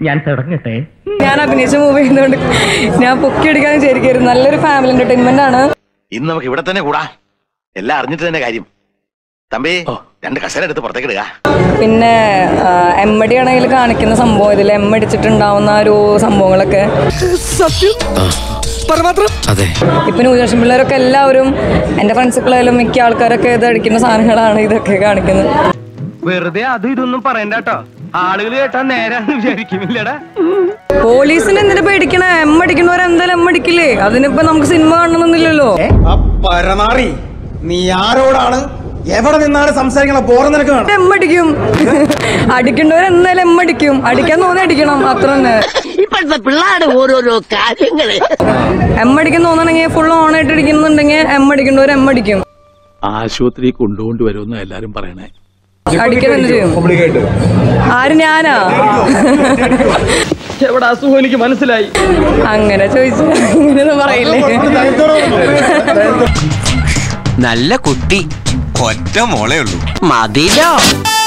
ഞാൻ തുടങ്ങട്ടെ ഞാൻ അഭിനയിച്ച മൂവി ചെയ്യുന്നതുകൊണ്ട് ഞാൻ പൊക്കിയെടുക്കാൻ വിചാരിക്കായിരുന്നു നല്ലൊരു ഫാമിലി എന്റർടൈൻമെന്റ് ആണ് ഇന്ന് നമുക്ക് ഇവിടെ തന്നെ കൂടാ എല്ലാം അറിഞ്ഞിട്ട് തന്നെ കാര്യം തമ്പി രണ്ട് കസേര എടുത്ത് പുറത്തേക്ക് ഇടുക പിന്നെ എം ഡി ആണെങ്കിൽ കാണിക്കുന്ന സംഭവം ഇതിൽ എം അടിച്ചിട്ടുണ്ടാവുന്ന ഒരു സംഭവങ്ങളൊക്കെ അതെ ഇപ്പൊ ന്യൂ ജനറേഷൻ പിള്ളേരൊക്കെ എല്ലാവരും എന്റെ ഫ്രണ്ട്സുകളായാലും മിക്ക ആൾക്കാരൊക്കെ ഇത് അടിക്കുന്ന സാധനങ്ങളാണ് ഇതൊക്കെ കാണിക്കുന്നത് വെറുതെ അതും ഇതൊന്നും പറയണ്ട കേട്ടോ ആളുകൾ കേട്ടാ നേരാന്ന് വിചാരിക്കുന്നില്ലടാ പോലീസിന് എന്തിനു പേടിക്കണേ എം അടിക്കണവർ എന്തായാലും എം അടിക്കില്ലേ അതിനിപ്പോ നമുക്ക് സിനിമ കാണണമെന്നില്ലല്ലോ പരനാറി നീ ആരോടാണ് എവിടെ നിന്നാണ് സംസാരിക്കണ ബോറ നിനക്ക് വേണം എം അടിക്കും അടിക്കേണ്ടവർ എന്തായാലും എം അടിക്കും അടിക്കാൻ തോന്നി അടിക്കണം അത്ര തന്നെ ഇപ്പോഴത്തെ പിള്ളേരുടെ ഓരോരോ കാര്യങ്ങള് എം അടിക്കാൻ തോന്നണെങ്കിൽ ഫുൾ ഓൺ ആയിട്ട് അടിക്കുന്നുണ്ടെങ്കിൽ എം അടിക്കേണ്ടവർ എം അടിക്കും ആശുപത്രി കൊണ്ടുകൊണ്ടുവരുമെന്ന് എല്ലാരും പറയണേ അടിക്കാൻ തന്നെ ചെയ്യും ആര് ഞാനാ എവിടെ അസുഖം എനിക്ക് മനസ്സിലായി അങ്ങനെ ചോദിച്ചു അങ്ങനെയൊന്നും പറയില്ലേ നല്ല കുട്ടി ഒറ്റ മോളേ ഉള്ളൂ മതിലോ